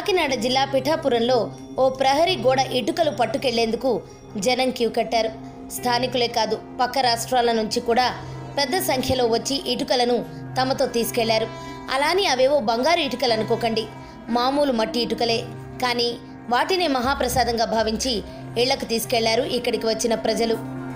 కాకినాడ జిల్లా పిఠాపురంలో ఓ ప్రహరీ గోడ ఇటుకలు పట్టుకెళ్లేందుకు జనం క్యూ కట్టారు స్థానికులే కాదు పక్క రాష్ట్రాల నుంచి కూడా పెద్ద సంఖ్యలో వచ్చి ఇటుకలను తమతో తీసుకెళ్లారు అలాని అవేవో బంగారు ఇటుకలు అనుకోకండి మామూలు మట్టి ఇటుకలే కానీ వాటినే మహాప్రసాదంగా భావించి ఇళ్లకు తీసుకెళ్లారు ఇక్కడికి వచ్చిన ప్రజలు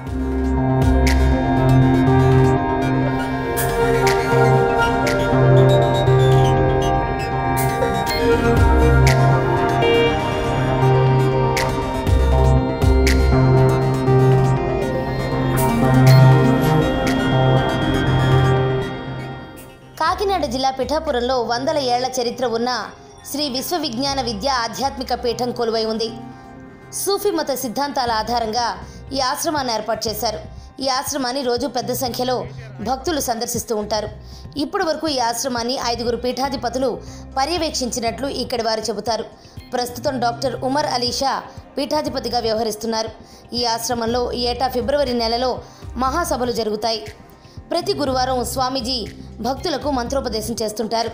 కాకినాడ జిల్లా పిఠాపురంలో వందల ఏళ్ల చరిత్ర ఉన్న శ్రీ విశ్వవిజ్ఞాన విద్య ఆధ్యాత్మిక పీఠం కొలువై ఉంది సూఫీ మత సిద్ధాంతాల ఆధారంగా ఈ ఆశ్రమాన్ని ఏర్పాటు చేశారు ఈ ఆశ్రమాన్ని రోజు పెద్ద సంఖ్యలో భక్తులు సందర్శిస్తూ ఉంటారు ఇప్పటి వరకు ఈ ఆశ్రమాన్ని ఐదుగురు పీఠాధిపతులు పర్యవేక్షించినట్లు ఇక్కడి వారు చెబుతారు ప్రస్తుతం డాక్టర్ ఉమర్ అలీ షా పీఠాధిపతిగా వ్యవహరిస్తున్నారు ఈ ఆశ్రమంలో ఈ ఏటా ఫిబ్రవరి నెలలో మహాసభలు జరుగుతాయి ప్రతి గురువారం స్వామీజీ భక్తులకు మంత్రోపదేశం చేస్తుంటారు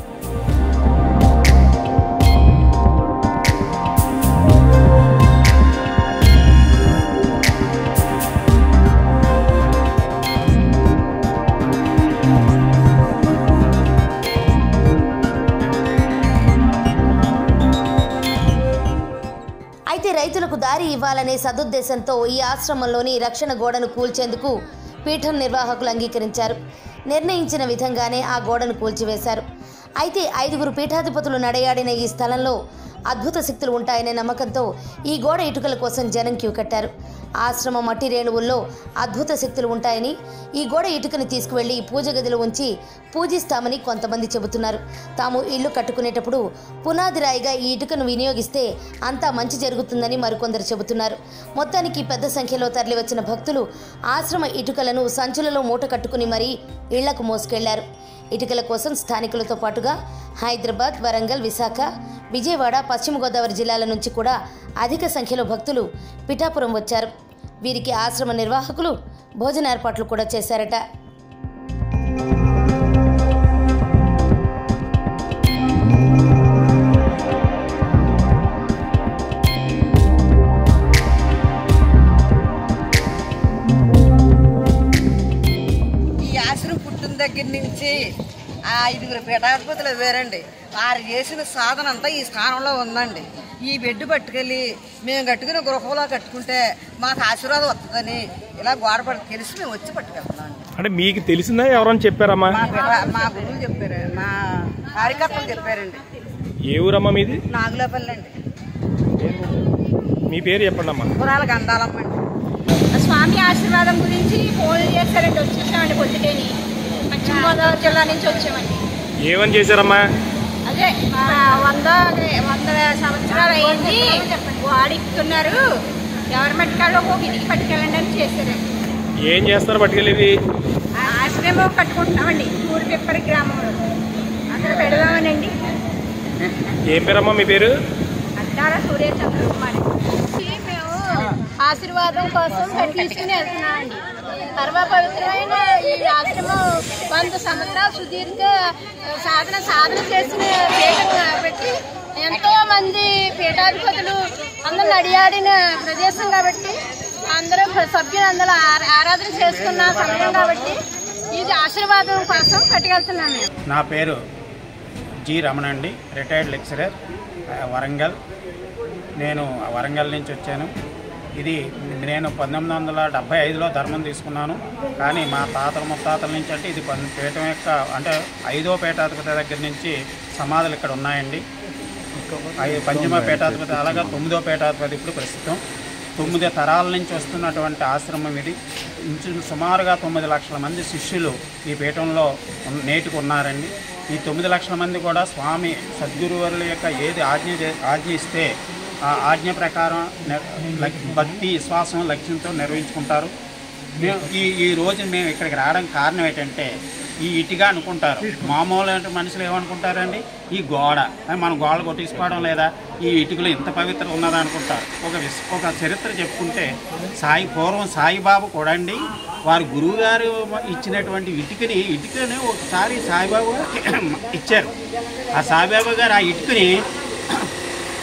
అయితే రైతులకు దారి ఇవ్వాలనే సదుద్దేశంతో ఈ ఆశ్రమంలోని రక్షణ గోడను కూల్చేందుకు పీఠం నిర్వాహకులు అంగీకరించారు నిర్ణయించిన విధంగానే ఆ గోడను కూల్చివేశారు అయితే ఐదుగురు పీఠాధిపతులు నడయాడిన ఈ స్థలంలో అద్భుత శక్తులు ఉంటాయనే నమ్మకంతో ఈ గోడ ఇటుకల కోసం జనం క్యూ కట్టారు ఆశ్రమ మట్టి రేణువుల్లో అద్భుత శక్తులు ఉంటాయని ఈ గోడ ఇటుకని తీసుకువెళ్లి పూజ గదిలో ఉంచి పూజిస్తామని కొంతమంది చెబుతున్నారు తాము ఇల్లు కట్టుకునేటప్పుడు పునాది రాయిగా ఈ ఇటుకను వినియోగిస్తే అంతా మంచి జరుగుతుందని మరికొందరు చెబుతున్నారు మొత్తానికి పెద్ద సంఖ్యలో తరలివచ్చిన భక్తులు ఆశ్రమ ఇటుకలను సంచులలో మూట కట్టుకుని మరీ ఇళ్లకు మోసుకెళ్లారు ఇటుకల కోసం స్థానికులతో పాటుగా హైదరాబాద్ వరంగల్ విశాఖ విజయవాడ పశ్చిమ గోదావరి జిల్లాల నుంచి కూడా అధిక సంఖ్యలో భక్తులు పిఠాపురం వచ్చారు వీరికి ఆశ్రమ నిర్వాహకులు భోజన ఏర్పాట్లు కూడా చేశారట ఈ ఆశ్రమం పుట్టిన దగ్గర నుంచి ఆ ఐదుగురు పీఠాధిపతులు వేరండి వారు చేసిన సాధన అంతా ఈ స్థానంలో ఉందండి ఈ బెడ్ పట్టుకెళ్ళి మేము కట్టుకుని గృహంలో కట్టుకుంటే మాకు ఆశీర్వాదం వస్తుందని ఇలా గోడ పడి తెలిసి మేము వచ్చి పట్టుకెళ్తున్నాం అంటే మీకు తెలిసిందా ఎవరైనా చెప్పారమ్మా మా పీఠ- మా గురువులు చెప్పారు మా కార్యకర్తలు చెప్పారండి ఏ ఊరమ్మా మీది నాగులపల్లి అండి మీ పేరు చెప్పండి అమ్మా పురాల గంధాలమ్మండి స్వామి ఆశీర్వాదం గురించి ఫోన్ చేశారండి వచ్చేసామండి పొద్దుటేని పశ్చిమ గోదావరి జిల్లా నుంచి వచ్చామండి ఏమని చేశారమ్మా అదే ఆ, వంద వంద సంవత్సరాలు అయింది వాడిస్తున్నారు ఎవరి మట్టుకాళ్ళు ఒక ఇంటికి పట్టుకెళ్ళండి అని చేశారండి ఏం చేస్తారు పట్టుకెళ్ళేది ఆ ఆశ్రమం కట్టుకుంటున్నామండి ఊరి పిప్పరి గ్రామంలో అక్కడ పెడదామనండి ఏం పేరమ్మా మీ పేరు అడ్డాల సూర్య చంద్రకుమారి మేము ఆశీర్వాదం కోసం తీసుకుని వెళ్తున్నామండి పరమ పవిత్రమైన ఈ ఆశ్రమం వంద సంవత్సరాలు సుదీర్ఘ సాధన సాధన చేసిన పీఠం కాబట్టి ఎంతో మంది పీఠాధిపతులు అందరూ నడియాడిన ప్రదేశం కాబట్టి అందరూ సభ్యులు అందరూ ఆ- ఆరాధన చేసుకున్న సమయం కాబట్టి ఇది ఆశీర్వాదం కోసం పట్టుకెళ్తున్నాం మేము నా పేరు జి రమణ అండి రిటైర్డ్ లెక్చరర్ ఆ, వరంగల్ నేను వరంగల్ నుంచి వచ్చాను ఇది నేను పంతొమ్మిది వందల డెబ్బై ఐదులో ధర్మం తీసుకున్నాను కానీ మా తాతల ముత్తాతల నుంచి అంటే ఇది పన్- పీఠం యొక్క అంటే ఐదో పీఠాధిపతి దగ్గర నుంచి సమాధులు ఇక్కడ ఉన్నాయండి ఐ- పంచమ పీఠాధిపతి అలాగా తొమ్మిదో పీఠాధిపతి ఇప్పుడు ప్రస్తుతం తొమ్మిది తరాల నుంచి వస్తున్నటువంటి ఆశ్రమం ఇది ఇంచు సుమారుగా తొమ్మిది లక్షల మంది శిష్యులు ఈ పీఠంలో ఉన్- నేటికి ఉన్నారండి ఈ తొమ్మిది లక్షల మంది కూడా స్వామి సద్గురువుల యొక్క ఏది ఆజ్ఞ చే- ఆజ్ఞ ఇస్తే ఆ ఆజ్ఞ ప్రకారం నె- లక్- భక్తి విశ్వాసం లక్ష్యంతో నిర్వహించుకుంటారు మేము ఈ ఈ రోజు మేము ఇక్కడికి రావడానికి కారణం ఏంటంటే ఈ ఇటుగా అనుకుంటారు మామూలు అంటే మనుషులు ఏమనుకుంటారండి ఈ గోడ అని మనం గోడ కొట్టించుకోవడం లేదా ఈ ఇటుకలు ఇంత పవిత్ర ఉన్నదా అనుకుంటారు ఒక విస్ ఒక చరిత్ర చెప్పుకుంటే సాయి పూర్వం సాయిబాబు కూడా అండి వారి గురువుగారు ఇచ్చినటువంటి ఇటుకని ఇటుకని ఒకసారి సాయిబాబు గారికి ఇచ్చారు ఆ సాయిబాబా గారు ఆ ఇటుకని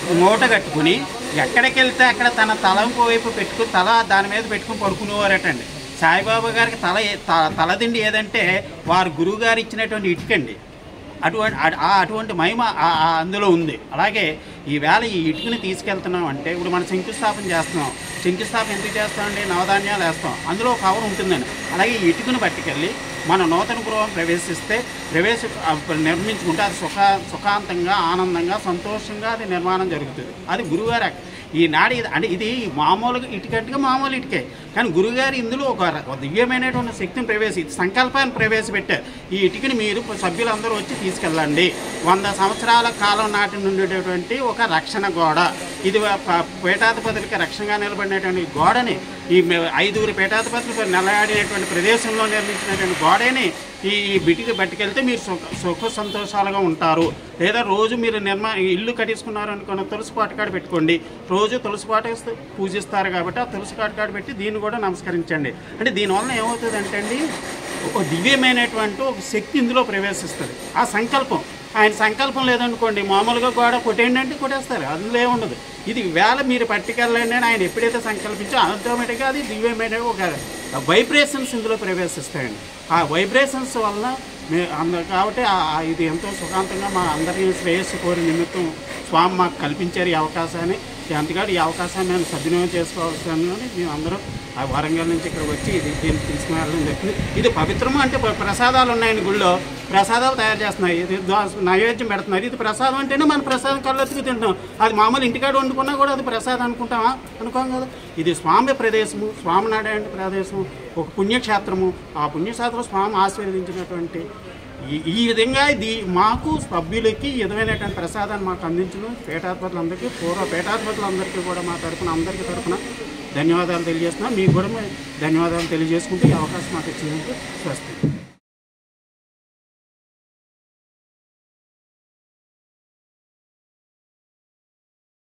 మూట కట్టుకుని ఎక్కడికి వెళ్తే అక్కడ తన తలంపు వైపు పెట్టుకుని తల దాని మీద పెట్టుకుని పడుకునేవారటండి సాయిబాబా గారికి తల ఏ- త- తలదిండి ఏదంటే వారు గురువు గారు ఇచ్చినటువంటి ఇటుకండి అటువంటి ఆ- ఆ అటువంటి మహిమ ఆ- ఆ అందులో ఉంది అలాగే ఈవేళ ఈ ఇటుకని తీసుకెళ్తున్నాం అంటే ఇప్పుడు మనం శంకుస్థాపన చేస్తున్నాం శంకుస్థాపన ఎందుకు చేస్తామండి నవధాన్యాలు వేస్తాం అందులో ఒక కవర్ ఉంటుందండి అలాగే ఈ ఇటుకను పట్టుకెళ్ళి మన నూతన గృహం ప్రవేశిస్తే ప్రవేశ ఆ, నిర్మించుకుంటే అది సుఖ సుఖాంతంగా ఆనందంగా సంతోషంగా అది నిర్మాణం జరుగుతుంది అది గురువుగారు ఈనాడు ఇది అంటే ఇది మామూలుగా ఇటుకంటే మామూలు ఇటుకే కానీ గురుగారు ఇందులో ఒక ర- ఒక దివ్యమైనటువంటి శక్తిని ప్రవేశ సంకల్పాన్ని ప్రవేశపెట్టారు ఈ ఇటుకని మీరు సభ్యులందరూ వచ్చి తీసుకెళ్ళండి వంద సంవత్సరాల కాలం నాటి నుండేటటువంటి ఒక రక్షణ గోడ ఇది ఒక ప- పీఠాధిపతులకి రక్షణగా నిలబడినటువంటి గోడని ఈ మే- ఐదుగురు పీఠాధిపతులు నిలబడినటువంటి ప్రదేశంలో నిర్మించినటువంటి గోడని ఈ ఈ బిటికి పట్టుకెళ్తే మీరు సుఖ సుఖ సంతోషాలుగా ఉంటారు లేదా రోజు మీరు నిర్మా ఇల్లు కట్టించుకున్నారు అనుకున్న తులసి పాటకాడ పెట్టుకోండి రోజు తులసి పాట వేస్తే పూజిస్తారు కాబట్టి ఆ తులసి పాటకాడ పెట్టి దీన్ని కూడా నమస్కరించండి అంటే దీనివల్ల ఏమవుతుంది అంటే అండి ఒక దివ్యమైనటువంటి ఒక శక్తి ఇందులో ప్రవేశిస్తుంది ఆ సంకల్పం ఆయన సంకల్పం లేదనుకోండి మామూలుగా గోడ కొట్టేయండి అంటే కొట్టేస్తారు అందులో ఏముండదు ఇది వేళ మీరు పట్టుకెళ్ళండి అని ఆయన ఎప్పుడైతే సంకల్పించో ఆటోమేటిక్గా అది దివ్యమైన ఒక వైబ్రేషన్స్ ఇందులో ప్రవేశిస్తాయండి ఆ వైబ్రేషన్స్ వలన మే అంద కాబట్టి ఆ- ఆ ఇది ఎంతో సుఖాంతంగా మా అందరి శ్రేయస్సు కోరి నిమిత్తం స్వామి మాకు కల్పించారు ఈ అవకాశాన్ని అంతగా ఈ అవకాశాన్ని నేను సద్వినియోగం చేసుకోవాల్సిందని మేము అందరం ఆ వరంగల్ నుంచి ఇక్కడ వచ్చి ఇది దీన్ని తీసుకుని వెళ్ళడం జరిగింది ఇది పవిత్రము అంటే ప్ర- ప్రసాదాలు ఉన్నాయండి గుళ్ళో ప్రసాదాలు తయారు చేస్తున్నాయి ఇది దో- నైవేద్యం పెడుతున్నారు ఇది ప్రసాదం అంటేనే మన ప్రసాదం కళ్ళెత్తుకు తింటాం అది మామూలు ఇంటికాడ వండుకున్నా కూడా అది ప్రసాదం అనుకుంటామా అనుకోం కదా ఇది స్వామి ప్రదేశము స్వామి నాడే ప్రదేశము ఒక పుణ్యక్షేత్రము ఆ పుణ్యక్షేత్రం స్వామి ఆశీర్వదించినటువంటి ఈ ఈ విధంగా ఇది మాకు సభ్యులకి ఈ విధమైనటువంటి ప్రసాదాన్ని మాకు అందించిన పీఠాధిపతులందరికీ పూర్వ పీఠాధిపతులందరికీ కూడా మా తరపున అందరికీ తరపున ధన్యవాదాలు తెలియజేస్తున్నాం మీకు కూడా మేము ధన్యవాదాలు తెలియజేసుకుంటూ ఈ అవకాశం మాకు ఇచ్చినందుకు స్వస్తి